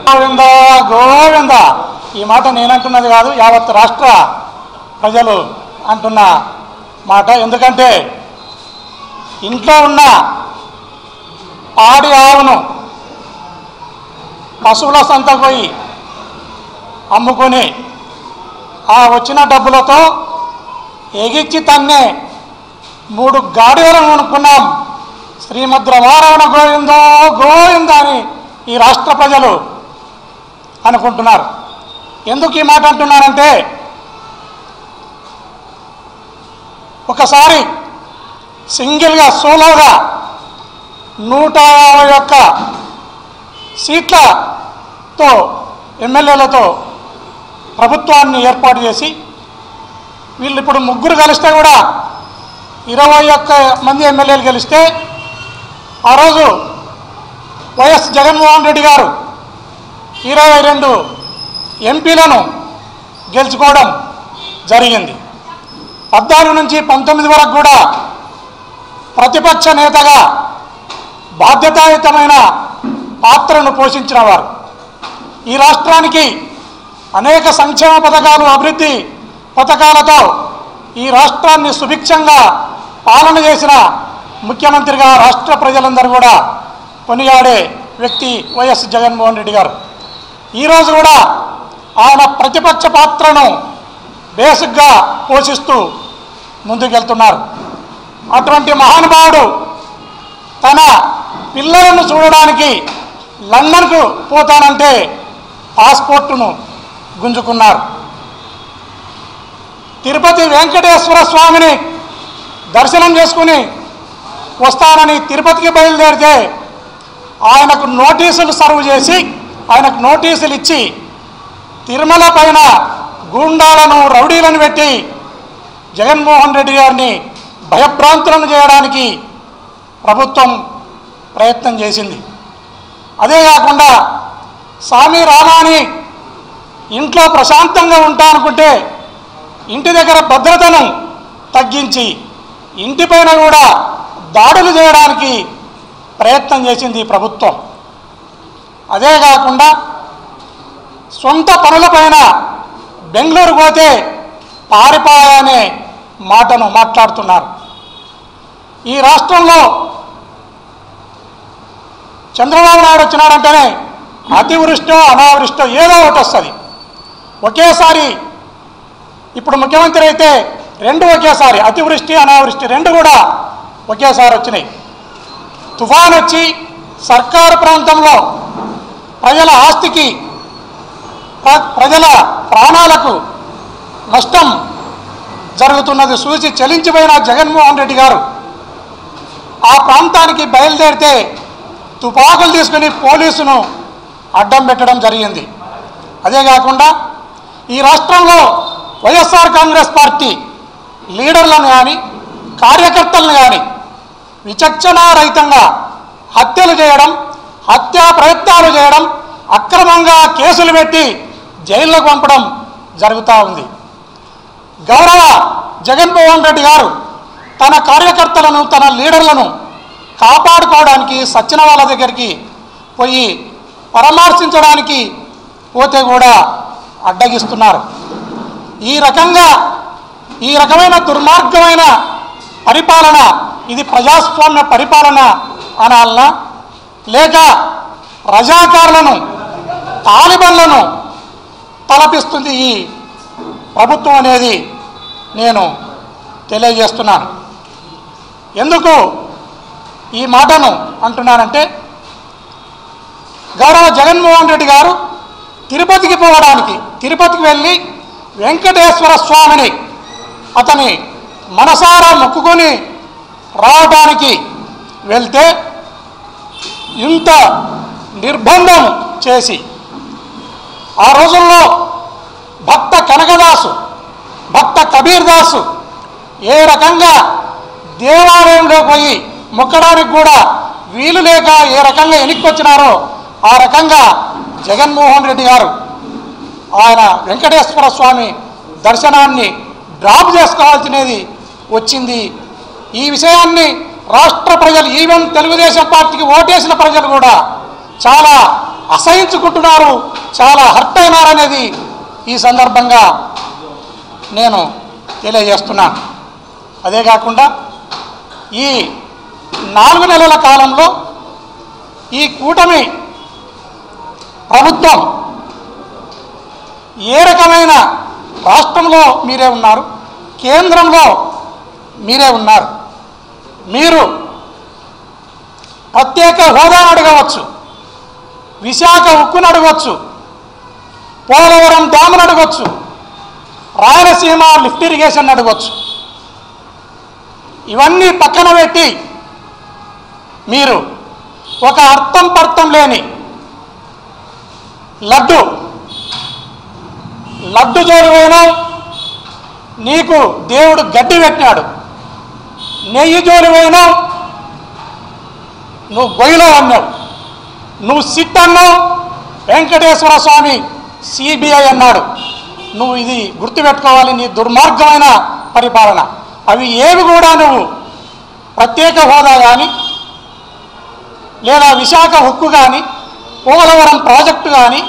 గోవింద గోవింద ఈ మాట నేనంటున్నది కాదు యావత్ రాష్ట్ర ప్రజలు అంటున్న మాట ఎందుకంటే ఇంట్లో ఉన్న పాడి ఆవును పశువుల సంత పోయి అమ్ముకొని ఆ వచ్చిన డబ్బులతో ఎగిచ్చి తన్నే మూడు గాడిదలను కొనుక్కున్నాం శ్రీమద్ రమారమణ గోవిందో గోవింద అని ఈ రాష్ట్ర ప్రజలు అనుకుంటున్నారు ఎందుకు ఈ మాట అంటున్నానంటే ఒకసారి సింగిల్గా సోలోగా నూట యాభై ఒక్క సీట్లతో ఎమ్మెల్యేలతో ప్రభుత్వాన్ని ఏర్పాటు చేసి వీళ్ళు ఇప్పుడు ముగ్గురు కలిస్తే కూడా ఇరవై ఒక్క మంది ఎమ్మెల్యేలు గెలిస్తే ఆ రోజు వైఎస్ జగన్మోహన్ రెడ్డి గారు ఇరవై రెండు ఎంపీలను గెలుచుకోవడం జరిగింది పద్నాలుగు నుంచి పంతొమ్మిది వరకు కూడా ప్రతిపక్ష నేతగా బాధ్యతాయుతమైన పాత్రను పోషించిన వారు ఈ రాష్ట్రానికి అనేక సంక్షేమ పథకాలు అభివృద్ధి పథకాలతో ఈ రాష్ట్రాన్ని సుభిక్షంగా పాలన చేసిన ముఖ్యమంత్రిగా రాష్ట్ర ప్రజలందరూ కూడా కొనియాడే వ్యక్తి వైఎస్ జగన్మోహన్ రెడ్డి గారు ఈరోజు కూడా ఆయన ప్రతిపక్ష పాత్రను బేసిక్గా పోషిస్తూ ముందుకెళ్తున్నారు అటువంటి మహానుభావుడు తన పిల్లలను చూడడానికి లండన్కు పోతానంటే పాస్పోర్టును గుంజుకున్నారు తిరుపతి వెంకటేశ్వర స్వామిని దర్శనం చేసుకుని వస్తానని తిరుపతికి బయలుదేరితే ఆయనకు నోటీసులు సర్వ్ చేసి ఆయనకు నోటీసులు ఇచ్చి తిరుమల పైన గూండాలను రౌడీలను పెట్టి జగన్మోహన్ రెడ్డి గారిని భయభ్రాంతులను చేయడానికి ప్రభుత్వం ప్రయత్నం చేసింది అదే కాకుండా స్వామి రామాని ఇంట్లో ప్రశాంతంగా ఉంటా అనుకుంటే ఇంటి దగ్గర భద్రతను తగ్గించి ఇంటిపైన కూడా దాడులు చేయడానికి ప్రయత్నం చేసింది ఈ ప్రభుత్వం అదే కాకుండా సొంత పనులపైన బెంగళూరు పోతే పారిపోయానే మాటను మాట్లాడుతున్నారు ఈ రాష్ట్రంలో చంద్రబాబు నాయుడు వచ్చినాడంటేనే అతివృష్టో అనావృష్టో ఏదో ఒకటి వస్తుంది ఒకేసారి ఇప్పుడు ముఖ్యమంత్రి అయితే రెండు ఒకేసారి అతివృష్టి అనావృష్టి రెండు కూడా ఒకేసారి వచ్చినాయి తుఫాన్ వచ్చి సర్కారు ప్రాంతంలో ప్రజల ఆస్తికి ప్ర- ప్రజల ప్రాణాలకు నష్టం జరుగుతున్నది చూసి చలించిపోయిన జగన్మోహన్ రెడ్డి గారు ఆ ప్రాంతానికి బయలుదేరితే తుపాకులు తీసుకుని పోలీసును అడ్డం పెట్టడం జరిగింది అదే కాకుండా ఈ రాష్ట్రంలో వైఎస్ఆర్ కాంగ్రెస్ పార్టీ లీడర్లను కానీ కార్యకర్తలను కానీ విచక్షణారహితంగా హత్యలు చేయడం హత్యా ప్రయత్నాలు చేయడం అక్రమంగా కేసులు పెట్టి జైల్లోకి పంపడం జరుగుతూ ఉంది గౌరవ జగన్మోహన్ రెడ్డి గారు తన కార్యకర్తలను తన లీడర్లను కాపాడుకోవడానికి సచిన వాళ్ళ దగ్గరికి పోయి పరామర్శించడానికి పోతే కూడా అడ్డగిస్తున్నారు ఈ రకంగా ఈ రకమైన దుర్మార్గమైన పరిపాలన ఇది ప్రజాస్వామ్య పరిపాలన అనాలనా లేక రజాకారులను తాలిబన్లను తలపిస్తుంది ఈ ప్రభుత్వం అనేది నేను తెలియజేస్తున్నాను ఎందుకు ఈ మాటను అంటున్నానంటే గౌరవ జగన్మోహన్ రెడ్డి గారు తిరుపతికి పోవడానికి తిరుపతికి వెళ్ళి వెంకటేశ్వర స్వామిని అతని మనసారా మొక్కుకొని రావడానికి వెళ్తే ఇంత నిర్బంధం చేసి ఆ రోజుల్లో భక్త కనకదాసు భక్త కబీర్ దాసు ఏ రకంగా దేవాలయంలో పోయి మొక్కడానికి కూడా వీలు లేక ఏ రకంగా ఎనిక్కొచ్చినారో ఆ రకంగా జగన్మోహన్ రెడ్డి గారు ఆయన వెంకటేశ్వర స్వామి దర్శనాన్ని డ్రాప్ చేసుకోవాల్సినది వచ్చింది ఈ విషయాన్ని రాష్ట్ర ప్రజలు ఈవెన్ తెలుగుదేశం పార్టీకి ఓటేసిన ప్రజలు కూడా చాలా అసహించుకుంటున్నారు చాలా హర్ట్ అయినారనేది ఈ సందర్భంగా నేను తెలియజేస్తున్నాను అదే కాకుండా ఈ నాలుగు నెలల కాలంలో ఈ కూటమి ప్రభుత్వం ఏ రకమైన రాష్ట్రంలో మీరే ఉన్నారు కేంద్రంలో మీరే ఉన్నారు మీరు ప్రత్యేక హోదాను అడగవచ్చు విశాఖ ఉక్కును అడగవచ్చు పోలవరం డ్యామును అడగవచ్చు రాయలసీమ లిఫ్ట్ ఇరిగేషన్ అడగవచ్చు ఇవన్నీ పక్కన పెట్టి మీరు ఒక అర్థం పర్థం లేని లడ్డు లడ్డు జోలు పోయినావు నీకు దేవుడు గడ్డి పెట్టినాడు నెయ్యి జోలు పోయినావు నువ్వు గొయ్యిలో అన్నావు నువ్వు సిట్ అన్నావు వెంకటేశ్వర స్వామి సిబిఐ అన్నాడు నువ్వు ఇది గుర్తుపెట్టుకోవాలి నీ దుర్మార్గమైన పరిపాలన అవి ఏవి కూడా నువ్వు ప్రత్యేక హోదా కానీ లేదా విశాఖ హుక్కు కానీ పోలవరం ప్రాజెక్టు కానీ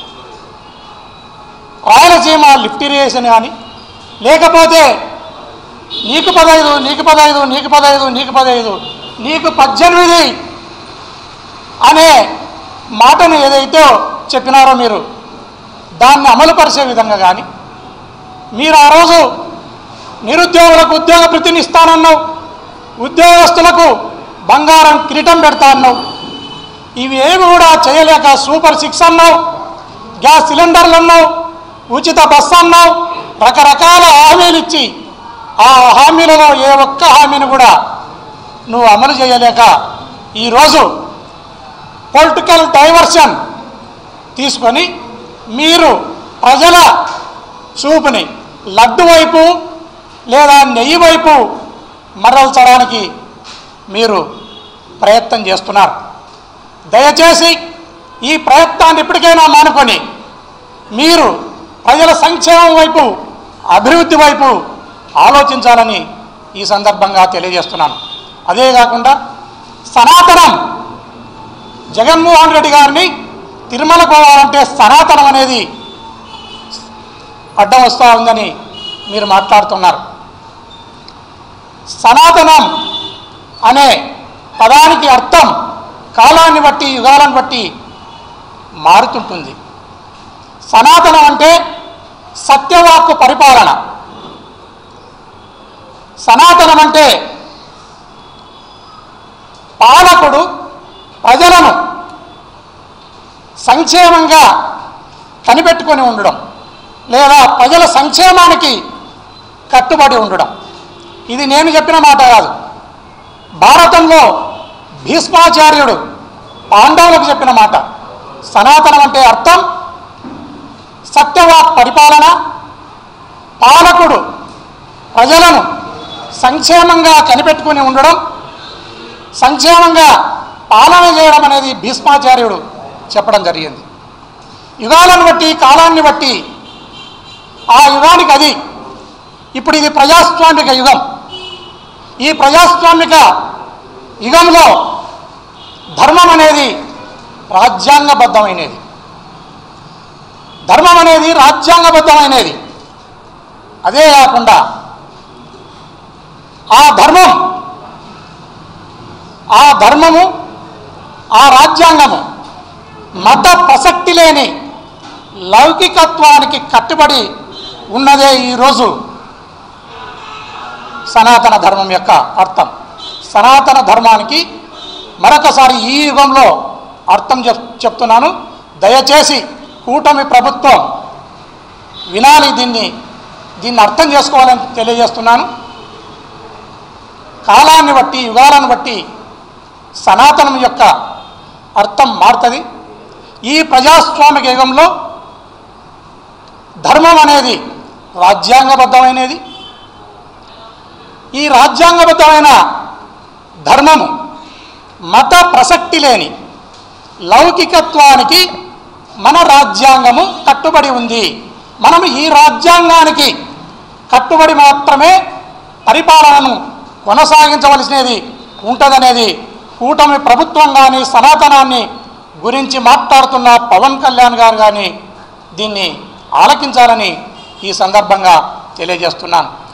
రాయలసీమ లిఫ్ట్ ఇరిగేషన్ కానీ లేకపోతే నీకు పదహైదు నీకు పదహైదు నీకు పదహైదు నీకు పదహైదు నీకు పద్దెనిమిది అనే మాటను ఏదైతే చెప్పినారో మీరు దాన్ని అమలుపరిచే విధంగా కానీ మీరు ఆ రోజు నిరుద్యోగులకు ఉద్యోగ వృత్తిని ఇస్తానన్నావు ఉద్యోగస్తులకు బంగారం కిరీటం పెడతా అన్నావు ఇవి ఏమి కూడా చేయలేక సూపర్ సిక్స్ అన్నావు గ్యాస్ సిలిండర్లు అన్నావు ఉచిత బస్సు అన్నావు రకరకాల హామీలు ఇచ్చి ఆ హామీలలో ఏ ఒక్క హామీని కూడా నువ్వు అమలు చేయలేక ఈరోజు పొలిటికల్ డైవర్షన్ తీసుకొని మీరు ప్రజల చూపుని లడ్డు వైపు లేదా నెయ్యి వైపు మరల్చడానికి మీరు ప్రయత్నం చేస్తున్నారు దయచేసి ఈ ప్రయత్నాన్ని ఇప్పటికైనా మానుకొని మీరు ప్రజల సంక్షేమం వైపు అభివృద్ధి వైపు ఆలోచించాలని ఈ సందర్భంగా తెలియజేస్తున్నాను అదే కాకుండా సనాతనం జగన్మోహన్ రెడ్డి గారిని తిరుమల పోవాలంటే సనాతనం అనేది అడ్డం వస్తూ ఉందని మీరు మాట్లాడుతున్నారు సనాతనం అనే పదానికి అర్థం కాలాన్ని బట్టి యుగాలను బట్టి మారుతుంటుంది సనాతనం అంటే సత్యవాక్కు పరిపాలన సనాతనం అంటే పాలకుడు ప్రజలను సంక్షేమంగా కనిపెట్టుకొని ఉండడం లేదా ప్రజల సంక్షేమానికి కట్టుబడి ఉండడం ఇది నేను చెప్పిన మాట కాదు భారతంలో భీష్మాచార్యుడు పాండవులకు చెప్పిన మాట సనాతనం అంటే అర్థం సత్యవాక్ పరిపాలన పాలకుడు ప్రజలను సంక్షేమంగా కనిపెట్టుకుని ఉండడం సంక్షేమంగా పాలన చేయడం అనేది భీష్మాచార్యుడు చెప్పడం జరిగింది యుగాలను బట్టి కాలాన్ని బట్టి ఆ యుగానికి అది ఇప్పుడు ఇది ప్రజాస్వామిక యుగం ఈ ప్రజాస్వామిక యుగంలో ధర్మం అనేది రాజ్యాంగబద్ధమైనది ధర్మం అనేది రాజ్యాంగబద్ధమైనది అదే కాకుండా ఆ ధర్మం ఆ ధర్మము ఆ రాజ్యాంగము మత ప్రసక్తి లేని లౌకికత్వానికి కట్టుబడి ఉన్నదే ఈరోజు సనాతన ధర్మం యొక్క అర్థం సనాతన ధర్మానికి మరొకసారి ఈ యుగంలో అర్థం చెప్ చెప్తున్నాను దయచేసి కూటమి ప్రభుత్వం వినాలి దీన్ని దీన్ని అర్థం చేసుకోవాలని తెలియజేస్తున్నాను కాలాన్ని బట్టి యుగాలను బట్టి సనాతనం యొక్క అర్థం మారుతుంది ఈ ప్రజాస్వామిక యుగంలో ధర్మం అనేది రాజ్యాంగబద్ధమైనది ఈ రాజ్యాంగబద్ధమైన ధర్మము మత ప్రసక్తి లేని లౌకికత్వానికి మన రాజ్యాంగము కట్టుబడి ఉంది మనం ఈ రాజ్యాంగానికి కట్టుబడి మాత్రమే పరిపాలనను కొనసాగించవలసినది ఉంటుందనేది కూటమి ప్రభుత్వం కానీ సనాతనాన్ని గురించి మాట్లాడుతున్న పవన్ కళ్యాణ్ గారు కానీ దీన్ని ఆలకించాలని ఈ సందర్భంగా తెలియజేస్తున్నాను